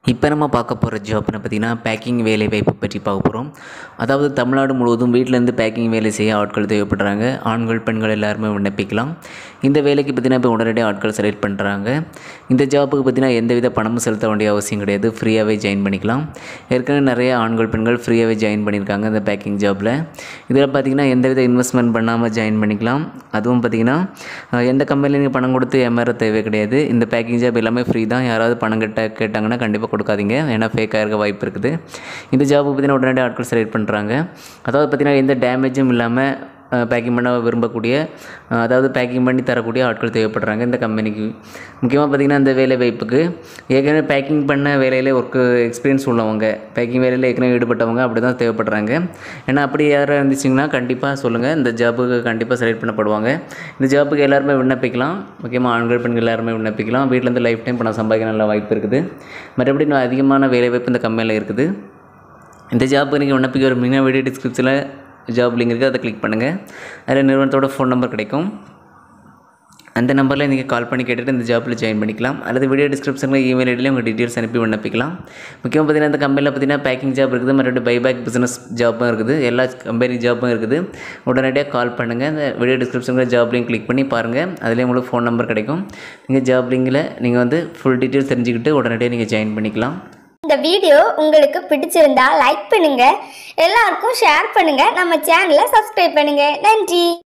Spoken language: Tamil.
இப்போ நம்ம பார்க்க போகிற ஜாப்னு பார்த்தீங்கன்னா பேக்கிங் வேலை வாய்ப்பு பற்றி பார்க்க போகிறோம் அதாவது தமிழ்நாடு முழுவதும் வீட்டிலேருந்து பேக்கிங் வேலை செய்ய ஆட்கள் தேவைப்படுறாங்க ஆண்கள் பெண்கள் எல்லாருமே விண்ணப்பிக்கலாம் இந்த வேலைக்கு பார்த்தீங்கன்னா இப்போ உடனடியாக ஆட்கள் செலக்ட் பண்ணுறாங்க இந்த ஜாப்புக்கு பார்த்தீங்கன்னா எந்தவித பணமும் செலுத்த வேண்டிய அவசியம் கிடையாது ஃப்ரீயாகவே ஜாயின் பண்ணிக்கலாம் ஏற்கனவே நிறைய ஆண்கள் பெண்கள் ஃப்ரீயாகவே ஜாயின் பண்ணியிருக்காங்க இந்த பேக்கிங் ஜாப்பில் இதில் பார்த்தீங்கன்னா எந்தவித இன்வெஸ்ட்மெண்ட் பண்ணாமல் ஜாயின் பண்ணிக்கலாம் அதுவும் பார்த்தீங்கன்னா அஹ், எந்த கம்பெனியில் நீங்கள் பணம் கொடுத்து ஏமாற தேவை கிடையாது இந்த பேக்கிங் ஜாப் எல்லாமே ஃப்ரீ தான் யாராவது பணம் கேட்ட கேட்டாங்கன்னா கண்டிப்பாக கொடுக்காதீங்க ஏன்னா ஃபேக்காக இருக்க வாய்ப்பு இருக்குது இந்த ஜாபுக்கு பார்த்தீங்கன்னா உடனடியாக ஆட்கள் செலக்ட் பண்ணுறாங்க அதாவது பார்த்தீங்கன்னா எந்த டேமேஜும் இல்லாமல் பேக்கிங் பண்ண விரும்பக்கூடிய அஹ், அதாவது பேக்கிங் பண்ணி தரக்கூடிய ஆட்கள் தேவைப்படுறாங்க இந்த கம்பெனிக்கு முக்கியமாக பார்த்திங்கன்னா இந்த வேலை வாய்ப்புக்கு ஏற்கனவே பேக்கிங் பண்ண வேலையிலே ஒர்க்கு எக்ஸ்பீரியன்ஸ் உள்ளவங்க பேக்கிங் வேலையில் ஏற்கனவே ஈடுபட்டவங்க அப்படி தான் தேவைப்படுறாங்க ஏன்னா அப்படி யாராக இருந்துச்சிங்கன்னா கண்டிப்பாக சொல்லுங்கள் இந்த ஜாபுக்கு கண்டிப்பாக செலக்ட் பண்ணப்படுவாங்க இந்த ஜாபுக்கு எல்லாருமே விண்ணப்பிக்கலாம் முக்கியமாக ஆண்கள் பெண்கள் எல்லாருமே விண்ணப்பிக்கலாம் வீட்டிலேருந்து லைஃப் டைம் பணம் சம்பாதிக்க நல்ல வாய்ப்பு இருக்குது மற்றபடி இன்னும் அதிகமான வேலை வாய்ப்பு இந்த கம்பெனியில் இருக்குது இந்த ஜாப்புக்கு நீங்கள் விண்ணப்பிக்க ஒரு மிக வீடியோ டிஸ்கிரிப்ஷனில் ஜாப் லிங்க் இருக்குது அதை கிளிக் பண்ணுங்கள் அதில் நிறுவனத்தோட ஃபோன் நம்பர் கிடைக்கும் அந்த நம்பரில் நீங்கள் கால் பண்ணி கேட்டுட்டு இந்த ஜாப்பில் ஜாயின் பண்ணிக்கலாம் அல்லது வீடியோ டிஸ்கிரிப்ஷனில் இமெயில் ஐடியில் உங்கள் டீட்டெயில்ஸ் அனுப்பி விண்ணப்பிக்கலாம் முக்கியமாக பார்த்தீங்கன்னா இந்த கம்பெனியில் பார்த்தீங்கன்னா பேக்கிங் ஜாப் இருக்குது மறுபடியும் பைபேக் பிஸ்னஸ் ஜாப்பும் இருக்குது எல்லா கம்பெனி ஜாப்பும் இருக்குது உடனடியாக கால் பண்ணுங்கள் இந்த வீடியோ டிஸ்கிரிப்ஷனில் ஜாப் லிங்க் கிளிக் பண்ணி பாருங்கள் அதிலே உங்களுக்கு ஃபோன் நம்பர் கிடைக்கும் நீங்கள் ஜாப் லிங்கில் நீங்கள் வந்து ஃபுல் டீட்டெயில்ஸ் தெரிஞ்சுக்கிட்டு உடனடியாக நீங்கள் ஜாயின் பண்ணிக்கலாம் இந்த வீடியோ உங்களுக்கு பிடிச்சிருந்தா லைக் பண்ணுங்க எல்லாருக்கும் ஷேர் பண்ணுங்க நம்ம சேனலை சப்ஸ்கிரைப் பண்ணுங்க நன்றி